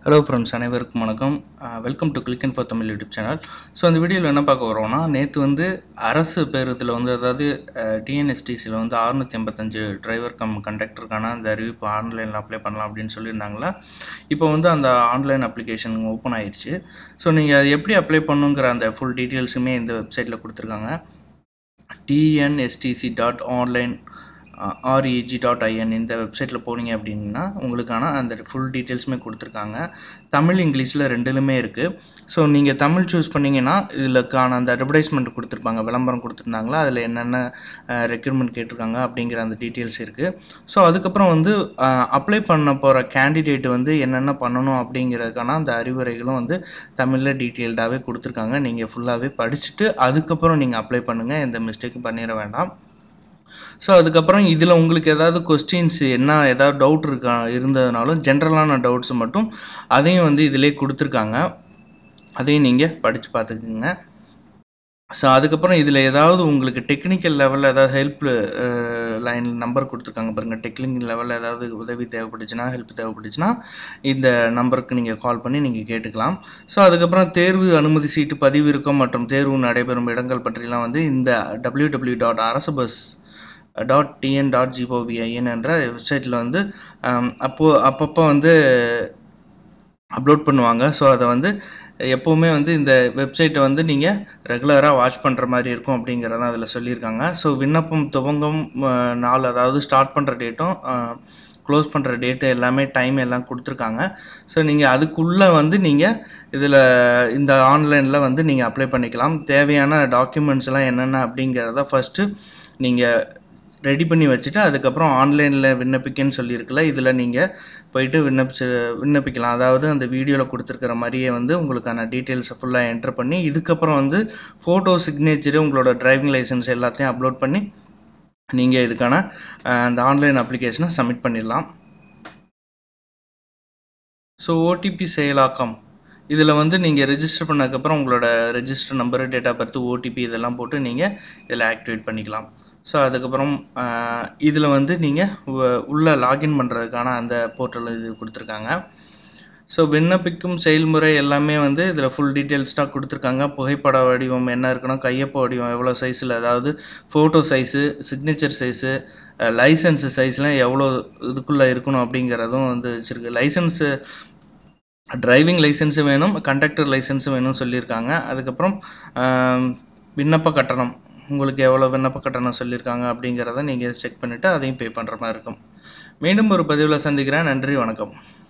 hello friends அனைவருக்கும் வணக்கம் welcome to click and for Tamil YouTube channel so அந்த வீடியோவில் என்ன பார்க்க வரோம்னா நேற்று வந்து அரசு பேருந்தில் வந்து அதாவது டிஎன்எஸ்டிசியில் வந்து அறுநூற்றி எண்பத்தஞ்சு டிரைவர் கம் கண்டக்டருக்கான அந்த அறிவிப்பு ஆன்லைனில் அப்ளை பண்ணலாம் அப்படின்னு சொல்லியிருந்தாங்களா இப்போ வந்து அந்த ஆன்லைன் அப்ளிகேஷன் ஓப்பன் ஆயிடுச்சு ஸோ நீங்கள் அது எப்படி அப்ளை பண்ணுங்கிற அந்த ஃபுல் டீட்டெயில்ஸுமே இந்த வெப்சைட்டில் கொடுத்துருக்காங்க TNSTC dot online REG dot IN இந்த வெப்சைட்டில் போனீங்க அப்படின்னா உங்களுக்கான அந்த ஃபுல் டீட்டெயில்ஸுமே கொடுத்துருக்காங்க தமிழ் இங்கிலீஷில் ரெண்டுலுமே இருக்குது ஸோ நீங்கள் தமிழ் சூஸ் பண்ணிங்கன்னா இதுலக்கான அந்த அட்வர்டைஸ்மெண்ட் கொடுத்துருப்பாங்க விளம்பரம் கொடுத்துருந்தாங்களா அதில் என்னென்ன ரெக்யூர்மெண்ட் கேட்டிருக்காங்க அப்படிங்கிற அந்த டீட்டெயில்ஸ் இருக்குது ஸோ அதுக்கப்புறம் வந்து அப்ளை பண்ண போகிற கேண்டிடேட் வந்து என்னென்ன பண்ணணும் அப்படிங்கிறதுக்கான அந்த அறிவுரைகளும் வந்து தமிழில் டீட்டெயில்டாகவே கொடுத்துருக்காங்க நீங்கள் ஃபுல்லாகவே படிச்சுட்டு அதுக்கப்புறம் நீங்கள் அப்ளை பண்ணுங்கள் எந்த மிஸ்டேக்கும் பண்ணிட வேண்டாம் ஸோ அதுக்கப்புறம் இதில் உங்களுக்கு ஏதாவது கொஸ்டின்ஸ் என்ன ஏதாவது டவுட் இருக்கா இருந்ததுனாலும் ஜென்ரலான டவுட்ஸ் மட்டும் அதையும் வந்து இதிலே கொடுத்துருக்காங்க அதையும் நீங்கள் படித்து பார்த்துக்குங்க ஸோ அதுக்கப்புறம் இதில் ஏதாவது உங்களுக்கு டெக்னிக்கல் லெவலில் ஏதாவது ஹெல்ப் லைன் நம்பர் கொடுத்துருக்காங்க பாருங்கள் டெக்னிக்கல் லெவலில் ஏதாவது உதவி தேவைப்பட்டுச்சுன்னா ஹெல்ப் தேவைப்பட்டுச்சுன்னா இந்த நம்பருக்கு நீங்கள் கால் பண்ணி நீங்கள் கேட்டுக்கலாம் ஸோ அதுக்கப்புறம் தேர்வு அனுமதி சீட்டு பதிவிறக்கம் மற்றும் தேர்வு நடைபெறும் இடங்கள் பற்றிலாம் வந்து இந்த டபிள்யூ டபிள்யூ டாட் அரசு bus dot TN dot GOV IN என்ற வெப்சைட்டில் வந்து அப்போது அப்பப்போ வந்து அப்லோட் பண்ணுவாங்க ஸோ அதை வந்து எப்போவுமே வந்து இந்த வெப்சைட்டை வந்து நீங்கள் ரெகுலராக வாட்ச் பண்ணுற மாதிரி இருக்கும் அப்படிங்கிறத அதில் சொல்லியிருக்காங்க ஸோ விண்ணப்பம் துவங்கும் நாள் அதாவது ஸ்டார்ட் பண்ணுற டேட்டும் க்ளோஸ் பண்ணுற டேட்டு எல்லாமே டைம் எல்லாம் கொடுத்துருக்காங்க ஸோ நீங்கள் அதுக்குள்ளே வந்து நீங்கள் இதில் இந்த ஆன்லைனில் வந்து நீங்கள் அப்ளை பண்ணிக்கலாம் தேவையான டாக்குமெண்ட்ஸ் எல்லாம் என்னென்ன அப்படிங்கிறத ஃபஸ்ட்டு நீங்கள் ரெடி பண்ணி வச்சுட்டு அதுக்கப்புறம் ஆன்லைனில் விண்ணப்பிக்கன்னு சொல்லியிருக்குல்ல இதில் நீங்கள் போயிட்டு விண்ணப்பிச்சு விண்ணப்பிக்கலாம் அதாவது அந்த வீடியோவில் கொடுத்துருக்கிற மாதிரியே வந்து உங்களுக்கான டீட்டெயில்ஸை ஃபுல்லாக என்டர் பண்ணி இதுக்கப்புறம் வந்து ஃபோட்டோ சிக்னேச்சரு உங்களோட டிரைவிங் லைசன்ஸ் எல்லாத்தையும் அப்லோட் பண்ணி நீங்கள் இதுக்கான அந்த ஆன்லைன் அப்ளிகேஷனை சப்மிட் பண்ணிடலாம் ஸோ ஓடிபி செயலாக்கம் இதில் வந்து நீங்கள் ரெஜிஸ்டர் பண்ணதுக்கப்புறம் உங்களோட register number date of birth OTP இதெல்லாம் போட்டு நீங்கள் இதில் ஆக்டிவேட் பண்ணிக்கலாம் ஸோ அதுக்கப்புறம் இதில் வந்து நீங்கள் உள்ளே லாகின் பண்ணுறதுக்கான அந்த போர்ட்டல் இது கொடுத்துருக்காங்க ஸோ விண்ணப்பிக்கும் செயல்முறை எல்லாமே வந்து இதில் ஃபுல் டீட்டெயில்ஸ்டாக கொடுத்துருக்காங்க புகைப்பட வடிவம் என்ன இருக்கணும் கையொப்ப வடிவம் எவ்வளோ சைஸில் அதாவது photo size signature size licence சைஸ்லாம் எவ்வளோ இதுக்குள்ளே இருக்கணும் அப்படிங்கிறதும் வந்து வச்சுருக்கு லைசன்ஸு டிரைவிங் லைசன்ஸு வேணும் கண்டக்டர் லைசன்ஸும் வேணும்னு சொல்லியிருக்காங்க அதுக்கப்புறம் விண்ணப்ப கட்டணம் உங்களுக்கு எவ்வளோ விண்ணப்ப கட்டணம் சொல்லியிருக்காங்க அப்படிங்கிறத நீங்கள் செக் பண்ணிவிட்டு அதையும் பே பண்ணுற மாதிரி இருக்கும் மீண்டும் ஒரு பதிவில் சந்திக்கிறேன் நன்றி வணக்கம்